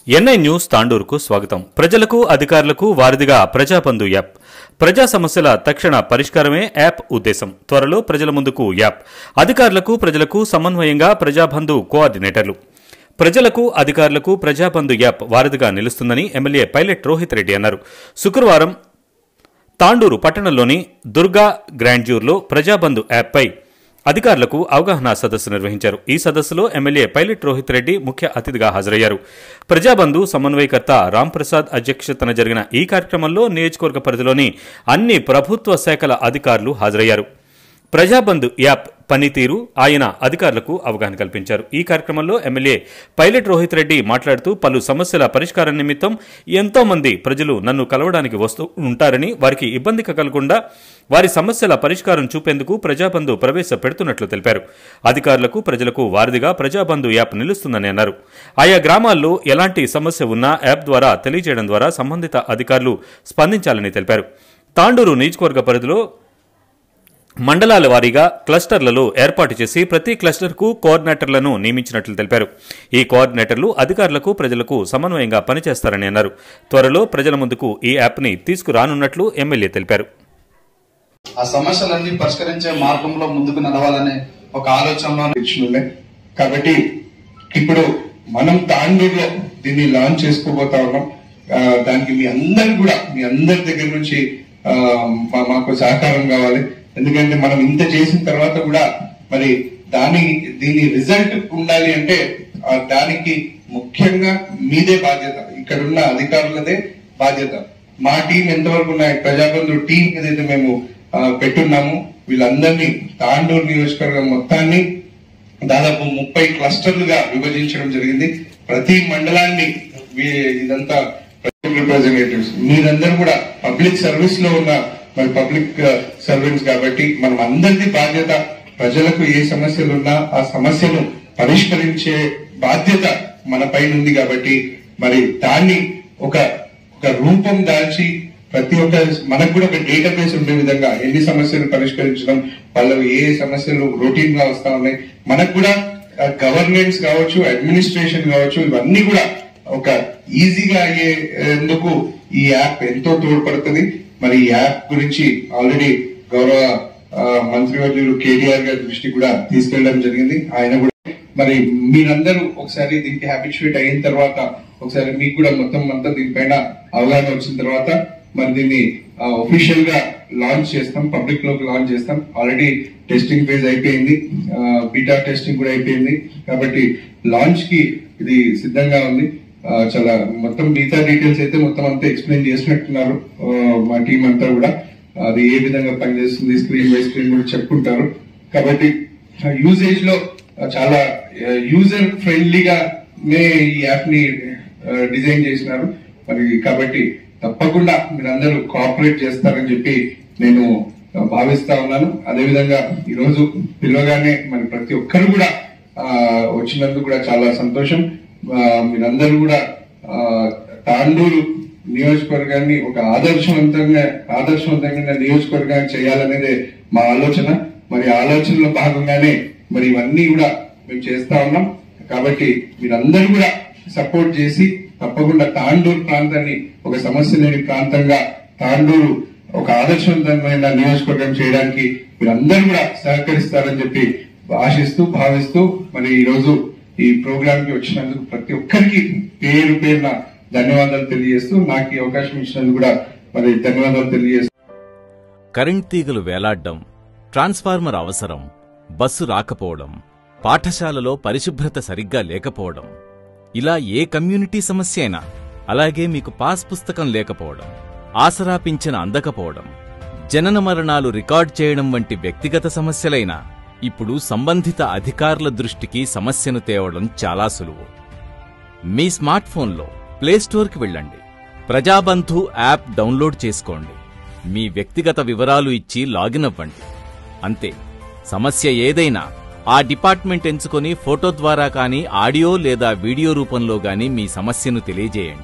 NI news తాండూరుకు స్వాగతం ప్రజలకు అధికారులకు వారిదిగా ప్రజాబంధు యాప్ ప్రజా సమస్యల తక్షణ పరిష్కారమే యాప్ ఉద్దేశం త్వరలో ప్రజల ముందుకు యాప్ అధికారులకు ప్రజలకు సమన్వయంగా ప్రజాబంధు కోఆర్డినేటర్లు ప్రజలకు అధికారులకు ప్రజాబంధు యాప్ వారధిగా నిలుస్తుందని ఎమ్మెల్యే పైలట్ రోహిత్ రెడ్డి అన్నారు శుక్రవారం తాండూరు పట్టణంలోని దుర్గా గ్రాండ్జూర్లో ప్రజాబంధు యాప్పై అధికారులకు అవగాహన సదస్సు నిర్వహించారు ఈ సదస్సులో ఎమ్మెల్యే పైలట్ రోహిత్ రెడ్డి ముఖ్య అతిథిగా హాజరయ్యారు ప్రజాబంధు సమన్వయకర్త రాంప్రసాద్ అధ్యక్షతన జరిగిన ఈ కార్యక్రమంలో నియోజకవర్గ పరిధిలోని అన్ని ప్రభుత్వ శాఖల అధికారులు హాజరయ్యారు ప్రజాబంధు యాప్ పనితీరు ఆయన అధికారులకు అవగాహన కల్పించారు ఈ కార్యక్రమంలో ఎమ్మెల్యే పైలట్ రోహిత్ రెడ్డి మాట్లాడుతూ పలు సమస్యల పరిష్కారం నిమిత్తం ఎంతో మంది ప్రజలు నన్ను కలవడానికి వస్తూ ఉంటారని వారికి ఇబ్బంది కలగకుండా వారి సమస్యల పరిష్కారం చూపేందుకు ప్రజాబంధు ప్రవేశపెడుతున్నట్లు తెలిపారు అధికారులకు ప్రజలకు వారధిగా ప్రజాబంధు యాప్ నిలుస్తుందని అన్నారు ఆయా గ్రామాల్లో ఎలాంటి సమస్య ఉన్నా యాప్ ద్వారా తెలియజేయడం ద్వారా సంబంధిత అధికారులు స్పందించాలని తెలిపారు తాండూరు నియోజకవర్గ పరిధిలో మండలాల వారీగా క్లస్టర్లలో ఏర్పాటు చేసి ప్రతి క్లస్టర్కు కోఆర్డినేటర్లను నియమించినట్లు తెలిపారు ఈ కోఆర్డినేటర్లు అధికారులకు ప్రజలకు సమన్వయంగా పనిచేస్తారని అన్నారు త్వరలో ప్రజల ముందుకు ఈ యాప్ని తీసుకురానున్నట్లు ఎమ్మెల్యే తెలిపారు ఆ సమస్యలన్నీ పరిష్కరించే మార్గంలో ముందుకు నడవాలనే ఒక ఆలోచనలో ఇచ్చినుండే కాబట్టి ఇప్పుడు మనం తాండూరులో దీన్ని లాంచ్ చేసుకోబోతా ఉన్నాం ఆ, దానికి మీ అందరు కూడా మీ అందరి దగ్గర నుంచి ఆ, మా- మాకు సహకారం కావాలి ఎందుకంటే మనం ఇంత చేసిన తర్వాత కూడా మరి దాని దీని రిజల్ట్ ఉండాలి అంటే ఆ, దానికి ముఖ్యంగా మీదే బాధ్యత ఇక్కడున్న అధికారులదే బాధ్యత మా టీం ఎంతవరకు ఉన్నాయి ప్రజాబంధు టీం ఏదైతే మేము ఆ, పెట్టున్నాము వీళ్ళందరినీ తాండూరు నియోజకవర్గం మొత్తాన్ని దాదాపు ముప్పై క్లస్టర్లుగా విభజించడం జరిగింది ప్రతి మండలాన్ని వీ- ఇదంతా రిప్రజెంటేటివ్స్ మీరందరూ కూడా పబ్లిక్ సర్వీస్ లో ఉన్న మరి పబ్లిక్ సర్వెంట్స్ కాబట్టి మనం అందరిది బాధ్యత ప్రజలకు ఏ సమస్యలు ఉన్నా ఆ సమస్యను పరిష్కరించే బాధ్యత మన పైన ఉంది కాబట్టి మరి దాన్ని ఒక ఒక రూపం దాల్చి ప్రతి ఒక్క మనకు కూడా ఒక డేటాబేస్ ఉండే విధంగా ఎన్ని సమస్యలు పరిష్కరించడం వాళ్ళవి ఏ సమస్యలు రొటీన్ గా వస్తా ఉన్నాయి మనకు కూడా గవర్నెన్స్ కావచ్చు అడ్మినిస్ట్రేషన్ కావచ్చు ఇవన్నీ కూడా ఒక ఈజీగా అయ్యేందుకు ఈ యాప్ ఎంతో తోడ్పడుతుంది మరి ఈ యాప్ గురించి ఆల్రెడీ గౌరవ ఆ, మంత్రివర్యులు కేటీఆర్ గారి దృష్టికి కూడా తీసుకెళ్ళడం జరిగింది ఆయన కూడా మరి మీరందరూ ఒకసారి దీనికి హ్యాబిచువేట్ అయిన తర్వాత ఒకసారి మీకు కూడా మొత్తం అంతా దీనిపైన అవగాహన వచ్చిన తర్వాత మరి దీన్ని ఒఫీషియల్ గా లాంచ్ చేస్తాం పబ్లిక్ లోకి లాంచ్ చేస్తాం ఆల్రెడీ టెస్టింగ్ ఫేజ్ అయిపోయింది బీటా టెస్టింగ్ కూడా అయిపోయింది కాబట్టి లాంచ్ కి ఇది సిద్ధంగా ఉంది ఆ, చాలా మొత్తం మిగతా డీటెయిల్స్ అయితే మొత్తం అంతా ఎక్స్ప్లెయిన్ చేసినట్టున్నారు ఆ, మా టీం అంతా కూడా అది ఏ విధంగా పనిచేస్తుంది స్క్రీన్ బై స్క్రీన్ కూడా చెప్పుకుంటారు కాబట్టి యూసేజ్ లో చాలా యూజర్ ఫ్రెండ్లీగా నే ఈ యాప్ ని డిజైన్ చేసినారు మరి కాబట్టి తప్పకుండా మీరందరూ కోఆపరేట్ చేస్తారని చెప్పి నేను ఆ, భావిస్తా ఉన్నాను అదేవిధంగా ఈ రోజు పిలవగానే మరి ప్రతి ఒక్కరు కూడా ఆ, వచ్చినందుకు కూడా చాలా సంతోషం ఆ, మీరందరూ కూడా ఆ, తాండూరు నియోజకవర్గాన్ని ఒక ఆదర్శవంతంగా ఆదర్శవంతంగా నియోజకవర్గాన్ని చేయాలనేదే మా ఆలోచన మరి ఆ ఆలోచనలో భాగంగానే మరి ఇవన్నీ కూడా మేము చేస్తా ఉన్నాం కాబట్టి మీరందరూ కూడా సపోర్ట్ చేసి తప్పకుండా తాండూరు ప్రాంతాన్ని ఒక సమస్య లేని ప్రాంతంగా తాండూరు ఒక ఆదర్శవంతమైన నియోజకవర్గం చేయడానికి మీరందరూ కూడా సహకరిస్తారని చెప్పి ఆశిస్తూ భావిస్తూ మరి ఈ రోజు ఈ ప్రోగ్రామ్ కి వచ్చినందుకు ప్రతి ఒక్కరికి పేరు పేరున ధన్యవాదాలు తెలియజేస్తూ నాకు ఈ అవకాశం ఇచ్చినందుకు కూడా మరి ధన్యవాదాలు తెలియజేస్తూ కరెంట్ తీగలు వేలాడ్డం ట్రాన్స్ఫార్మర్ అవసరం బస్సు రాకపోవడం పాఠశాలలో పరిశుభ్రత సరిగ్గా లేకపోవడం ఇలా ఏ కమ్యూనిటీ సమస్య అయినా అలాగే మీకు పాస్ పుస్తకం లేకపోవడం ఆసరా పింఛన అందకపోవడం జనన మరణాలు రికార్డ్ చేయడం వంటి వ్యక్తిగత సమస్యలైనా ఇప్పుడు సంబంధిత అధికారుల దృష్టికి సమస్యను తేవడం చాలా సులువు మీ స్మార్ట్ ఫోన్లో ప్లేస్టోర్కి వెళ్ళండి ప్రజాబంధు యాప్ డౌన్లోడ్ చేసుకోండి మీ వ్యక్తిగత వివరాలు ఇచ్చి లాగిన్ అవ్వండి అంతే సమస్య ఏదైనా ఆ డిపార్ట్మెంట్ ఎంచుకొని ఫోటో ద్వారా కానీ ఆడియో లేదా వీడియో రూపంలో గాని మీ సమస్యను తెలియజేయండి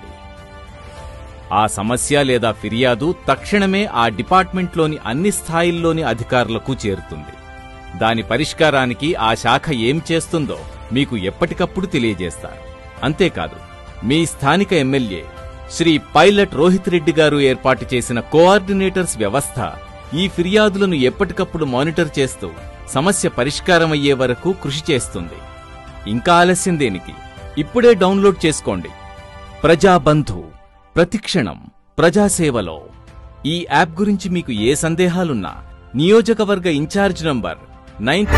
ఆ సమస్య లేదా ఫిర్యాదు తక్షణమే ఆ డిపార్ట్మెంట్లోని అన్ని స్థాయిల్లోని అధికారులకు చేరుతుంది దాని పరిష్కారానికి ఆ శాఖ ఏం చేస్తుందో మీకు ఎప్పటికప్పుడు తెలియజేస్తారు అంతేకాదు మీ స్థానిక ఎమ్మెల్యే శ్రీ పైలట్ రోహిత్ రెడ్డి గారు ఏర్పాటు చేసిన కోఆర్డినేటర్స్ వ్యవస్థ ఈ ఫిర్యాదులను ఎప్పటికప్పుడు మానిటర్ చేస్తూ సమస్య పరిష్కారమయ్యే వరకు కృషి చేస్తుంది ఇంకా ఆలస్యం దేనికి ఇప్పుడే డౌన్లోడ్ చేసుకోండి ప్రజాబంధు ప్రతిక్షణం ప్రజాసేవలో ఈ యాప్ గురించి మీకు ఏ సందేహాలున్నా నియోజకవర్గ ఇన్ఛార్జ్ నంబర్ నైన్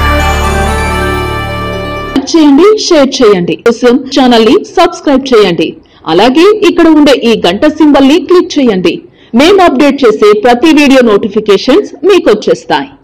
లైక్ చేయండి షేర్ చేయండి కోసం ఛానల్ ని సబ్స్క్రైబ్ చేయండి అలాగే ఇక్కడ ఉండే ఈ గంట సింబల్ ని క్లిక్ చేయండి మేము అప్డేట్ చేసే ప్రతి వీడియో నోటిఫికేషన్స్ మీకు వచ్చేస్తాయి